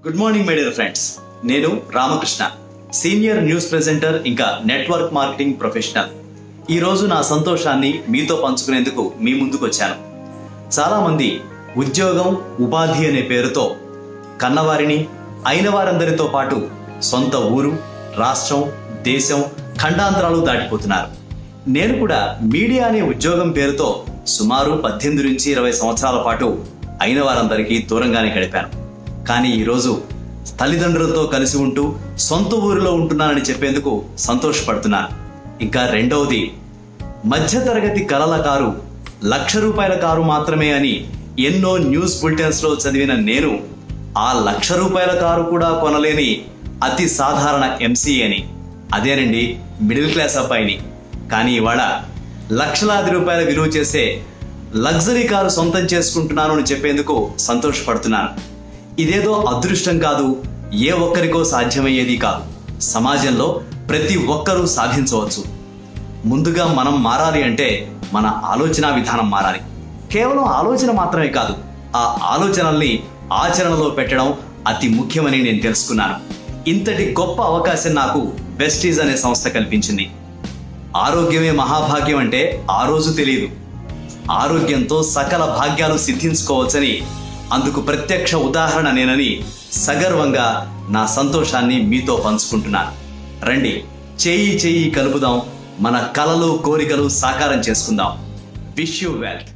good morning my dear friends నేను Ramakrishna senior news presenter ఇంకా network marketing professional ఈ రోజు నా సంతోషాన్ని మీతో పంచుకునేందుకు మీ ముందుకు వచ్చాను చాలా మంది ఉద్యోగం ఉపాధి అనే పేరుతో కన్నవారిని అయిన వారందరితో పాటు సొంత ఊరు రాష్ట్రం దేశం ఖండాంతరాలు దాటిపోతున్నారు నేను కూడా మీడియా అనే ఉద్యోగం పేరుతో సుమారు పద్దెనిమిది నుంచి ఇరవై సంవత్సరాల పాటు అయిన వారందరికీ దూరంగానే గడిపాను కానీ ఈరోజు తల్లిదండ్రులతో కలిసి ఉంటూ సొంత ఊరిలో ఉంటున్నానని చెప్పేందుకు సంతోషపడుతున్నాను ఇంకా రెండవది మధ్యతరగతి కలల కారు లక్ష రూపాయల కారు మాత్రమే అని ఎన్నో న్యూస్ బులెటిన్స్ లో చదివిన నేను ఆ లక్ష రూపాయల కారు కూడా కొనలేని అతి సాధారణ ఎంసీ అని అదేనండి మిడిల్ క్లాస్ అబ్బాయిని కానీ ఇవాళ లక్షలాది రూపాయల విలువ చేసే లగ్జరీ కారు సొంతం చేసుకుంటున్నాను అని చెప్పేందుకు సంతోషపడుతున్నాను ఇదేదో అదృష్టం కాదు ఏ ఒక్కరికో సాధ్యమయ్యేది కాదు సమాజంలో ప్రతి ఒక్కరూ సాధించవచ్చు ముందుగా మనం మారాలి అంటే మన ఆలోచన విధానం మారాలి కేవలం ఆలోచన మాత్రమే కాదు ఆ ఆలోచనల్ని ఆచరణలో పెట్టడం అతి ముఖ్యమని నేను తెలుసుకున్నాను ఇంతటి గొప్ప అవకాశం నాకు బెస్టీజ్ అనే సంస్థ కల్పించింది ఆరోగ్యమే మహాభాగ్యం అంటే ఆ రోజు తెలియదు ఆరోగ్యంతో సకల భాగ్యాలు సిద్ధించుకోవచ్చని అందుకు ప్రత్యక్ష ఉదాహరణ నేనని సగర్వంగా నా సంతోషాన్ని మీతో పంచుకుంటున్నాను రండి చేయి చేయి కలుపుదాం మన కలలు కోరికలు సాకారం చేసుకుందాం విష్ యూ వెల్త్